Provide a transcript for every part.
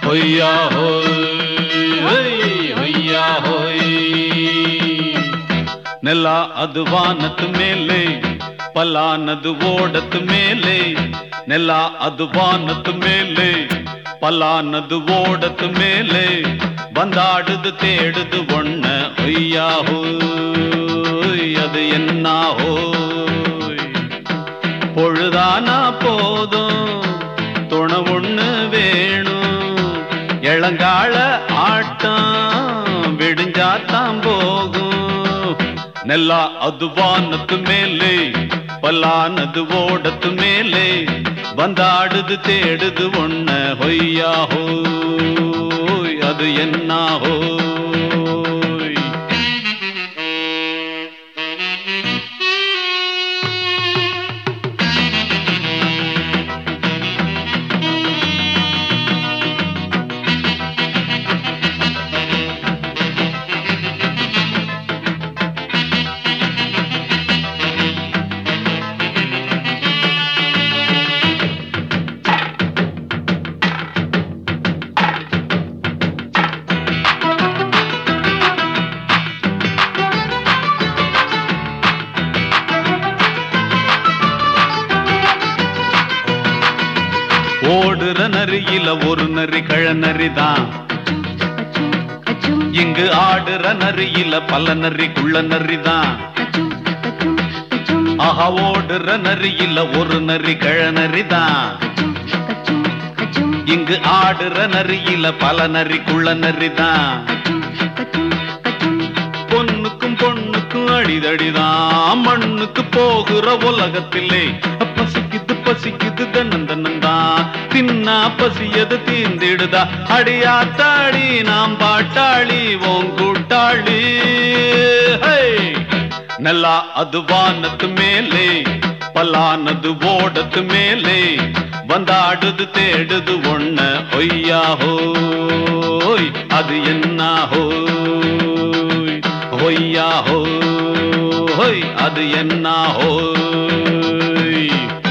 ಹೊಯ್ಯಾ ಹೋಯ್ ಹೊಯ್ಯಾ ಹೋಯ್ ನೆಲ ಅದು ವಾನದ ಮೇಲೆ ಪಲಾನದು ಓಡದ ಮೇಲೆ ನೆಲ ಅದು ವಾನದ ಮೇಲೆ பலானது ஓடத்து மேலே வந்தாடுது தேடுது ஒண்ண ஒய்யா ஹோய் அது என்ன ஹோய் பொழுதானா போதும் துணை ஒண்ணு வேணும் இளங்கால ஆட்டம் விடிஞ்சாத்தான் போகும் நெல்லா அது வானத்து மேலே பல்லானது ஓடத்து மேலே வந்தாடுது தேடுது ஒண்ண ஹொய்யா ஹோய் அது என்ன ஹோய் ஓடுற நரியில ஒரு நரி கழநரிதான் இங்கு ஆடுற நரியில பல நரி குள்ள நரிதான் ஆஹா ஓடுற நரியில ஒரு நரி கழநரிதான் இங்கு ஆடுற நரியில பல நரி குள்ள நரிதான் பொண்ணுக்கும் பொண்ணுக்கும் அடிதடிதான் மண்ணுக்கு போகிற உலகத்திலே பசிக்குது பசிக்குது தன்னன் தன்னந்தான் தின்னா பசியது தீந்திடுதா அடியாத்தாடி நாம் பாட்டாளி ஓங் கூட்டாளி ஹே! நல்லா அது வானத்து மேலே பலானது ஓடத்து மேலே வந்தாடுது தேடுது ஒண்ண ஒய்யா ஹோய் அது என்ன ஹோய் ஒய்யா ஹோய் அது என்ன ஹோய்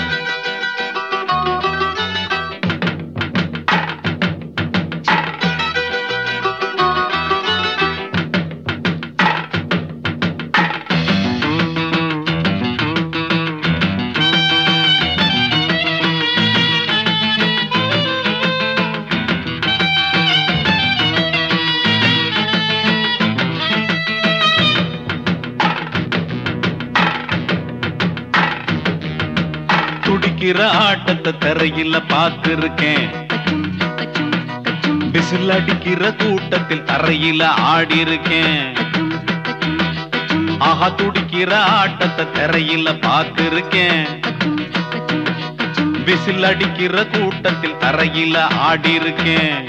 துடிக்கிற ஆட்டத்தை தரையில பார்த்திருக்கேன் விசில் அடிக்கிற கூட்டத்தில் தரையில ஆடி இருக்கேன் ஆஹா துடிக்கிற ஆட்டத்தை தரையில பார்த்திருக்கேன் விசில் அடிக்கிற கூட்டத்தில் தரையில ஆடி இருக்கேன்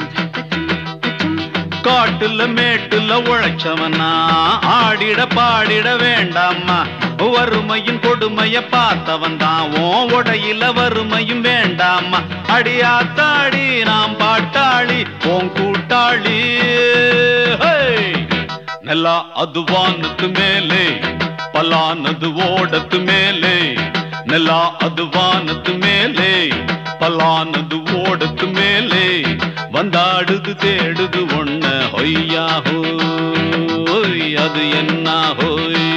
காட்டுல மேட்டுல உழைச்சவனா ஆடிட பாடிட வேண்டாமா வறுமையின் கொடுமைய பார்த்தவன் தான் ஓ உடையில வறுமையும் வேண்டாமா அடியாத்தாடி நாம் பாட்டாளி ஓன் கூட்டாளி ஹே! நல்லா அது வானத்து மேலே பலானது ஓடத்து மேலே நல்லா அது வானத்து மேலே பலானது ஓடத்து மேலே வந்தாடுது தேடுது ஒண்ண ஹொய்யா ஹோய் அது என்ன ஹோய்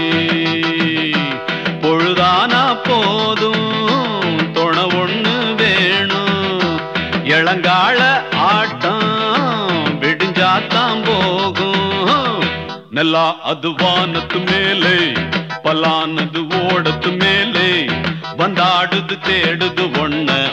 பொழுதானா போதும் துணை ஒண்ணு வேணும் இளங்கால ஆட்டம் விடிஞ்சாத்தான் போகும் நல்லா அது வானத்து மேலே பலானது ஓடத்து மேலே வந்தாடுது தேடுது ஒண்ண